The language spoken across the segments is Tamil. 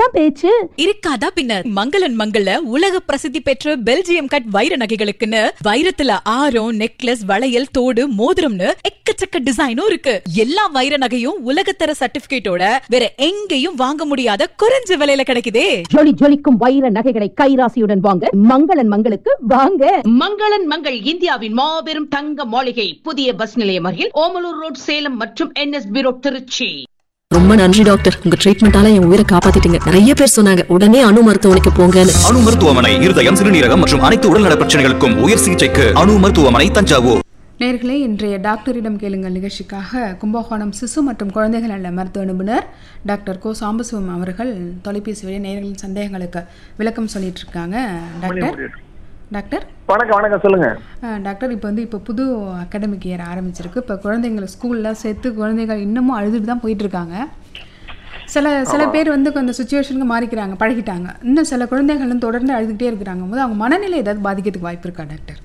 இப்படித்தான் பேச்சு இருக்காதா பின்ன மங்களன் மங்கள உலக பிரசித்தி பெற்ற பெல்ஜியம் கட் வைர நகைகளுக்குன்னு வைரத்துல ஆரம் நெக்லஸ் வளையல் தோடு மோதிரம்னு எக்கச்சக்க டிசைனும் இருக்கு எல்லா வைர நகையும் உலகத்தர சர்டிபிகேட்டோட வேற எங்கேயும் வாங்க முடியாத குறைஞ்ச விலையில கிடைக்குதே ஜொலி ஜொலிக்கும் வைர நகைகளை கைராசியுடன் வாங்க மங்களன் மங்களுக்கு வாங்க மங்களன் மங்கள் இந்தியாவின் மாபெரும் தங்க மாளிகை புதிய பஸ் நிலையம் அருகில் ஓமலூர் ரோட் சேலம் மற்றும் என்எஸ்பி ரோட் திருச்சி ரொம்ப நன்றி டாக்டர் உங்க ட்ரீட்மெண்டால என் உயிரை காப்பாத்திட்டீங்க நிறைய பேர் சொன்னாங்க உடனே அணு மருத்துவமனைக்கு போங்கன்னு அணு மருத்துவமனை இருதயம் சிறுநீரகம் மற்றும் அனைத்து உடல்நல பிரச்சனைகளுக்கும் உயர் சிகிச்சைக்கு அணு மருத்துவமனை தஞ்சாவூர் நேர்களே இன்றைய டாக்டரிடம் கேளுங்கள் நிகழ்ச்சிக்காக கும்பகோணம் சிசு மற்றும் குழந்தைகள் நல மருத்துவ நிபுணர் டாக்டர் கோ சாம்பசிவம் அவர்கள் தொலைபேசி வழி நேர்களின் சந்தேகங்களுக்கு விளக்கம் சொல்லிட்டு இருக்காங்க டாக்டர் டாக்டர் வணக்கம் வணக்கம் சொல்லுங்க அஹ், டாக்டர் இப்போ வந்து இப்போ புது அகாடமிக் இயர் ஆரம்பிச்சிருக்கு இப்போ குழந்தைங்களை ஸ்கூலில் சேர்த்து குழந்தைகள் இன்னமும் அழுதுட்டு தான் போயிட்டு இருக்காங்க சில சில பேர் வந்து அந்த சுச்சுவேஷனுக்கு மாறிக்கிறாங்க பழகிட்டாங்க இன்னும் சில குழந்தைகள் வந்து தொடர்ந்து அழுதுகிட்டே இருக்கிறாங்க போது அவங்க மனநிலை ஏதாவது பாதிக்கிறதுக்கு வாய்ப்பு இருக்கா டாக்டர்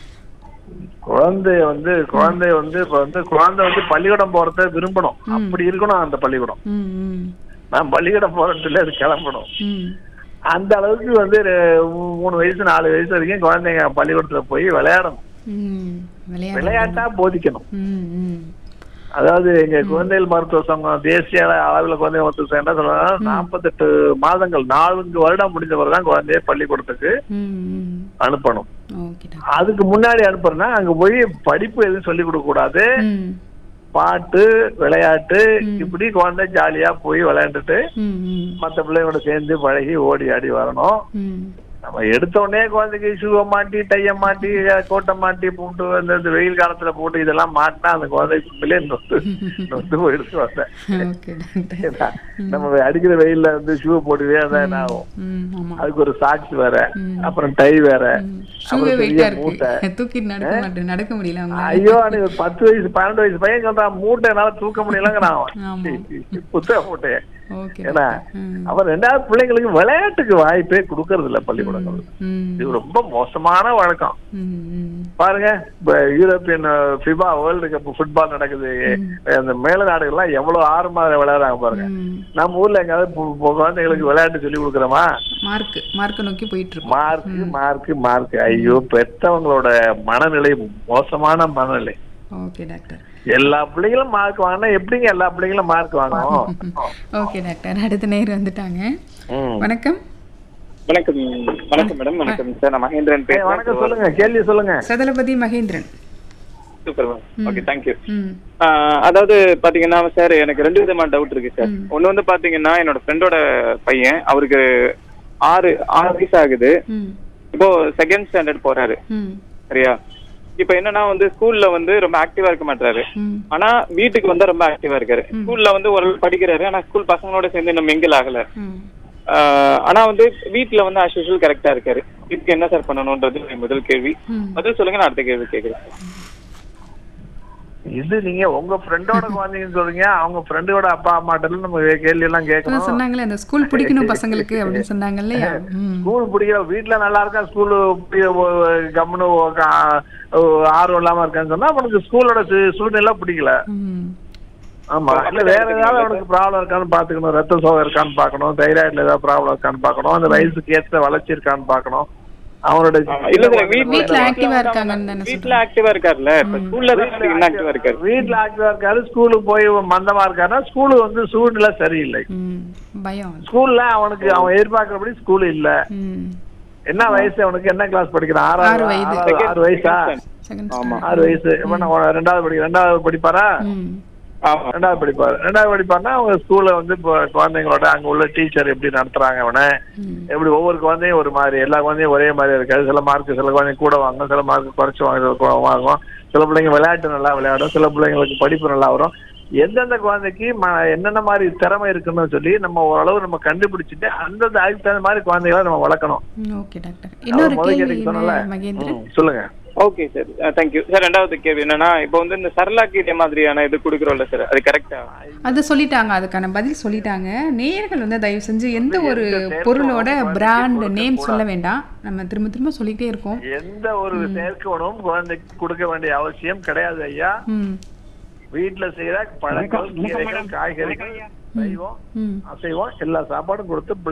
குழந்தை வந்து குழந்தை வந்து இப்ப வந்து குழந்தை வந்து பள்ளிக்கூடம் போறத விரும்பணும் அப்படி இருக்கணும் அந்த பள்ளிக்கூடம் ம் ம் நான் பள்ளிக்கூடம் போறதுல அது கிளம்பணும் ம் அந்த அளவுக்கு வந்து ரெ- மூணு வயசு நாலு வயசு வரைக்கும் குழந்தைங்க பள்ளிக்கூடத்துல போய் விளையாடணும் ம் விளையாட விளையாட்டா போதிக்கணும் ம் ம் அதாவது எங்க குழந்தைகள் மருத்துவ சங்கம் தேசிய அளவில் குழந்தை மருத்துவ சங்கம் என்ன சொல்றாங்க நாற்பத்தெட்டு மாதங்கள் நான்கு வருடம் முடிஞ்ச பிறகுதான் குழந்தைய பள்ளிக்கூடத்துக்கு ம் ம் அனுப்பணும் ஓகே டாக்டர் அதுக்கு முன்னாடி அனுப்புறேன்னா அங்க போய் படிப்பு எதுவும் சொல்லி கொடுக்க கூடாது ம் பாட்டு விளையாட்டு இப்படி குழந்தை ஜாலியா போய் விளையாண்டுட்டு ம் ம் மத்த பிள்ளைங்களோட சேர்ந்து பழகி ஓடி ஆடி வரணும் ம் நம்ம எடுத்த உடனே குழந்தைக்கு ஷூவை மாட்டி டைய மாட்டி கோட்டை மாட்டி போட்டு அந்த இந்த வெயில் காலத்துல போட்டு இதெல்லாம் மாட்டினா அந்த குழந்தைக்கு உண்மையிலே நொத்து நொத்து போயிடுச்சு வந்தேன் ஓகே டாக்டர் நம்ம அடிக்கிற வெயில்ல வந்து ஷூ போட்டுவே அதான் என்ன ஆகும் ம் ஆமாம் அதுக்கு ஒரு சாக்ஸ் வேற அப்புறம் டை வேற ஷூவே அப்புறம் வெயிட்டா பெரிய மூட்டை இருக்கு தூக்கிட்டு நடக்க மாட்டேன் நடக்க முடியல அவங்களால ஐயோ நீ ஒரு பத்து வயசு பன்னெண்டு வயசு பையன் சொல்றான் மூட்டை என்னால தூக்க முடியலங்கிறான் அவன் ஆமா. புத்தக மூட்டைய ஓகே ஏன்னா அவன் ரெண்டாவது பிள்ளைங்களுக்கு விளையாட்டுக்கு வாய்ப்பே கொடுக்கறது இல்ல பள்ளிக்கூடங்கள் ம் இது ரொம்ப மோசமான வழக்கம் ம் ம் பாருங்க இப்ப European FIFA world cup football நடக்குது அந்த மேல நாடுகள்லாம் எவ்வளவு ஆர்வமா விளையாடுறாங்க பாருங்க ம் நம்ம ஊர்ல எங்காவது பு- பு- குழந்தைங்களுக்கு விளையாட்டு சொல்லி கொடுக்குறோமா மார்க் மார்க் நோக்கி போயிட்டு இருக்கோம் மார்க் மார்க் மார்க் ஐயோ பெத்தவங்களோட மனநிலை மோசமான மனநிலை ஓகே டாக்டர் எல்லா பிள்ளைங்களும் மார்க் வாங்கினா எப்படிங்க எல்லா பிள்ளைங்களும் மார்க் வாங்கும் ஓகே டாக்டர் அடுத்த நேர் வந்துட்டாங்க ம். வணக்கம் வணக்கம் வணக்கம் மேடம் வணக்கம் சார் நான் மகேந்திரன் ஏய், வணக்கம் சொல்லுங்க கேள்வி சொல்லுங்க சதலபதி Mahendran super ma'am okay thank you ம் அதாவது பாத்தீங்கன்னா சார் எனக்கு ரெண்டு விதமான டவுட் இருக்கு சார் ஒண்ணு வந்து பாத்தீங்கன்னா என்னோட ஃப்ரெண்டோட பையன் அவருக்கு ஆறு ஆறு வயசு ஆகுது ம் இப்போ செகண்ட் ஸ்டாண்டர்ட் போறாரு ம் சரியா இப்போ என்னன்னா வந்து ஸ்கூல்ல வந்து ரொம்ப ஆக்டிவா இருக்க மாட்டாரு ம் ஆனா வீட்டுக்கு வந்து ரொம்ப ஆக்டிவா இருக்காரு ஸ்கூல்ல வந்து ஒரு படிக்கிறாரு ஆனா ஸ்கூல் பசங்களோட சேர்ந்து இன்னும் மிங்கில் ஆகல ம் ஆஹ் ஆனா வந்து வீட்ல வந்து as usual கரெக்டா இருக்காரு இதுக்கு என்ன சார் பண்ணணும்ன்றது என் முதல் கேள்வி ம். பதில் சொல்லுங்க நான் அடுத்த கேள்வி கேக்குறேன் இது நீங்க உங்க ஃப்ரெண்டோட குழந்தைங்கன்னு சொல்றீங்க அவங்க ஃப்ரெண்டோட அப்பா அம்மாட்ட நம்ம கேள்வி எல்லாம் அதான் கேட்கணும் சொன்னாங்களே அந்த ஸ்கூல் பிடிக்கணும் பசங்களுக்கு அப்படின்னு சொன்னாங்க இல்லையா ம் ஸ்கூல் பிடிக்கிற வீட்டுல நல்லா இருக்கா ஸ்கூல் கம்னு ஆர்வம் இல்லாம இருக்கான்னு சொன்னா அவனுக்கு ஸ்கூலோட சூழ்நிலை பிடிக்கல ம் ஆமா இல்ல வேற ஏதாவது அவனுக்கு ப்ராப்ளம் இருக்கான்னு பாத்துக்கணும் ரத்த சோகம் இருக்கான்னு பாக்கணும் தைராய்டுல ஏதாவது ப்ராப்ளம் இருக்கான்னு பாக்கணும் அந்த வயசுக்கு ஏற்ற வளர்ச்சி இருக்கான்னு பாக்கணும் அவனோட இல்ல சார் வீட்ல வீட்ல active-ஆ இருக்காங்கன்னு தானே வீட்ல ஆக்டிவா இருக்காருல்ல இப்ப ஸ்கூல்ல தான் இன்ஆக்டிவா இருக்காரு வீட்டுல ஆக்டிவா இருக்காரு ஸ்கூலுக்கு போய் மந்தமா இருக்காருன்னா ஸ்கூலு வந்து சூழ்நிலை சரியில்லை ம் பயம் ஸ்கூல்ல அவனுக்கு அவன் எதிர்பார்க்கறபடி ஸ்கூல் இல்ல ம் என்ன வயசு அவனுக்கு என்ன கிளாஸ் படிக்கிறான் ஆறு ஆறாவது வயது. ஆறாவது- ஆறு வயசா செகண்ட் ஆறு வயசு இப்ப நான் ரெண்டாவது படிக்க ரெண்டாவது படிப்பாரா ம் ஆமா ரெண்டாவது படிப்பாரு ரெண்டாவது படிப்பாருன்னா அவங்க ஸ்கூல்ல வந்து இப்போ குழந்தைங்களோட அங்க உள்ள டீச்சர் எப்படி நடத்துறாங்க அவனை ம் எப்படி ஒவ்வொரு குழந்தையும் ஒரு மாதிரி எல்லா குழந்தையும் ஒரே மாதிரி இருக்காது சில மார்க் சில குழந்தைங்க கூட வாங்கும் சில மார்க் குறைச்சு வாங்க சில கு- வாங்கும் சில பிள்ளைங்க விளையாட்டு நல்லா விளையாடும் சில பிள்ளைங்களுக்கு படிப்பு நல்லா வரும் எந்தெந்த குழந்தைக்கு ம- என்னென்ன மாதிரி திறமை இருக்குன்னு சொல்லி நம்ம ஓரளவு நம்ம கண்டுபிடிச்சிட்டு அந்தந்த அதுக்கு தகுந்த மாதிரி குழந்தைகளை நம்ம வளர்க்கணும் ஓகே டாக்டர் இன்னொரு முதல் கேள்வி கேள்விக்கு சொன்னல மகேந்திரன் சொல்லுங்க ஓகே சார் தேங்க்யூ சார் ரெண்டாவது கேள்வி என்னன்னா இப்போ வந்து இந்த சரலாக்கு இதே மாதிரியான இது கொடுக்குறோம்ல சார் அது கரெக்டா அது சொல்லிட்டாங்க அதுக்கான பதில் சொல்லிட்டாங்க நேயர்கள் வந்து தயவு செஞ்சு எந்த ஒரு பொருளோட பிராண்ட் நேம் சொல்ல வேண்டாம் நம்ம திரும்ப திரும்ப சொல்லிட்டே இருக்கோம் எந்த ஒரு சேர்க்கணும் குழந்தைக்கு கொடுக்க வேண்டிய அவசியம் கிடையாது ஐயா ம் வீட்டுல செய்யற பழங்கள் கீரைகள் காய்கறிகள் சைவம் ம் அசைவம் எல்லா சாப்பாடும் கொடுத்து